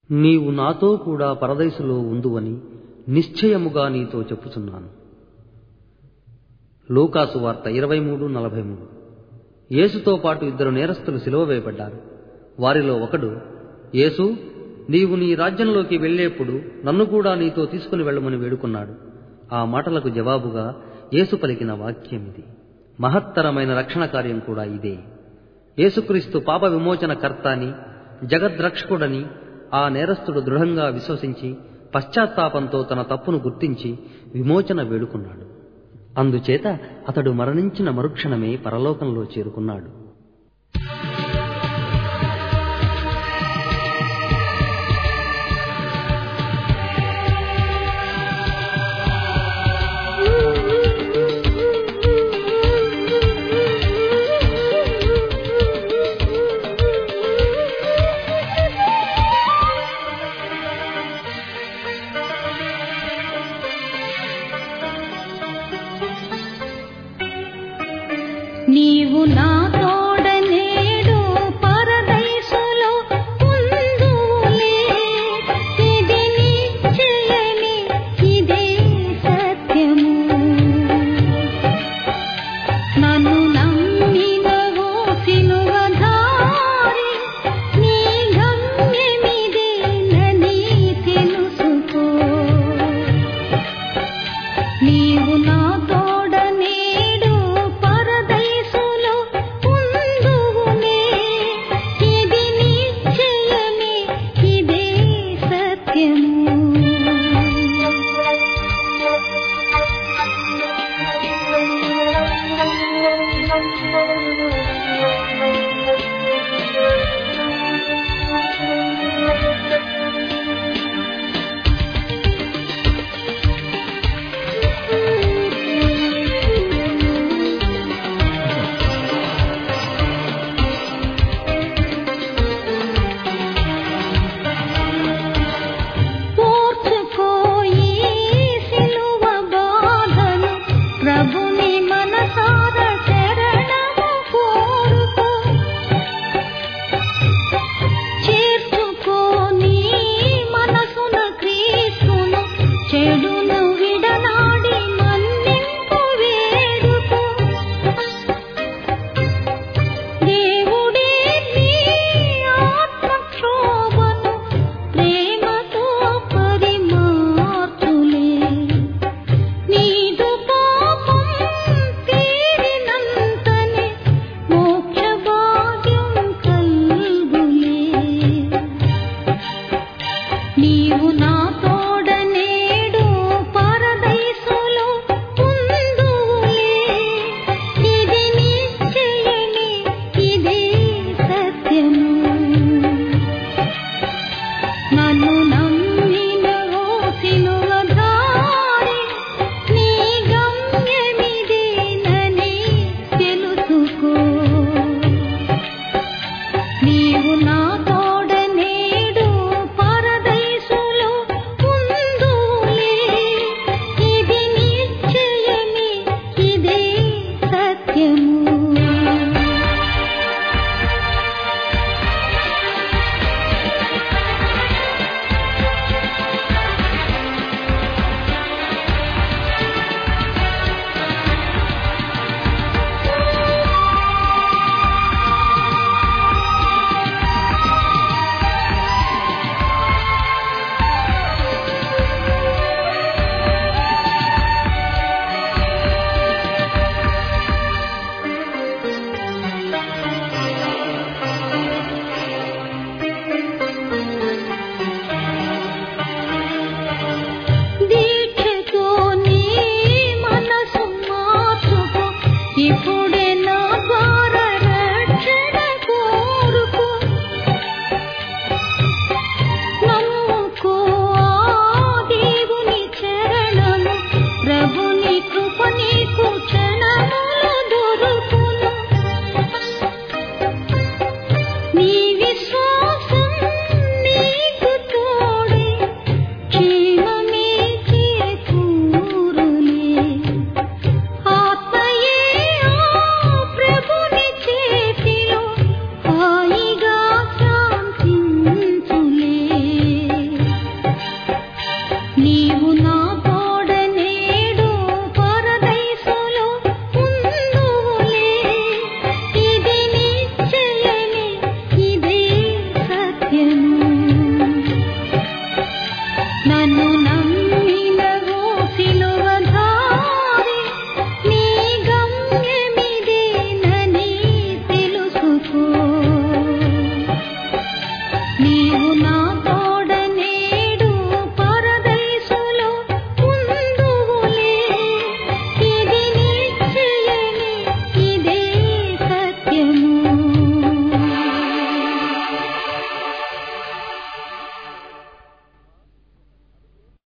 నీవు నాతో కూడా పరదైసులో ఉందువని నిశ్చయముగా నీతో చెప్పుచున్నాను లూకాసు వార్త ఇరవై మూడు నలభై మూడు యేసుతో పాటు ఇద్దరు నేరస్తులు సిలువ వేయబడ్డారు వారిలో ఒకడు యేసు నీవు నీ రాజ్యంలోకి వెళ్ళేప్పుడు నన్ను కూడా నీతో తీసుకుని వెళ్ళమని వేడుకున్నాడు ఆ మాటలకు జవాబుగా యేసు పలికిన వాక్యం ఇది మహత్తరమైన రక్షణ కార్యం కూడా ఇదే యేసుక్రీస్తు పాప విమోచన కర్త అని జగద్రక్షకుడని ఆ నేరస్తుడు దృఢంగా విశ్వసించి పశ్చాత్తాపంతో తన తప్పును గుర్తించి విమోచన వేడుకున్నాడు అందుచేత అతడు మరణించిన మరుక్షణమే పరలోకంలో చేరుకున్నాడు నీవు నా తోడ నేడు పరదైసులో ఉందులే ఇది నిశ్చయమే ఇదే సత్యము నన్ను నమ్మినవో సిలువధారి నీ గమ్యమిదేనని తెలుసుకో నీవు నా తోడ నేడు పరదైసులో ఉందువునే ఇది నిశ్చయమే ఇదే సత్యము పోర్చుకోయి సిలువ బాధను ప్రభుని మనసార శరణము కోరుకో చేర్చుకోని మనసున క్రీస్తును చెడును విడనాడి మన్నింపు వేడుకో దేవుడే నీ ఆత్మక్షోభను ప్రేమతో పరిమార్చులే నీదు పాపం తీరినంతనే మోక్ష భాగ్యం కల్గులే నీవు నా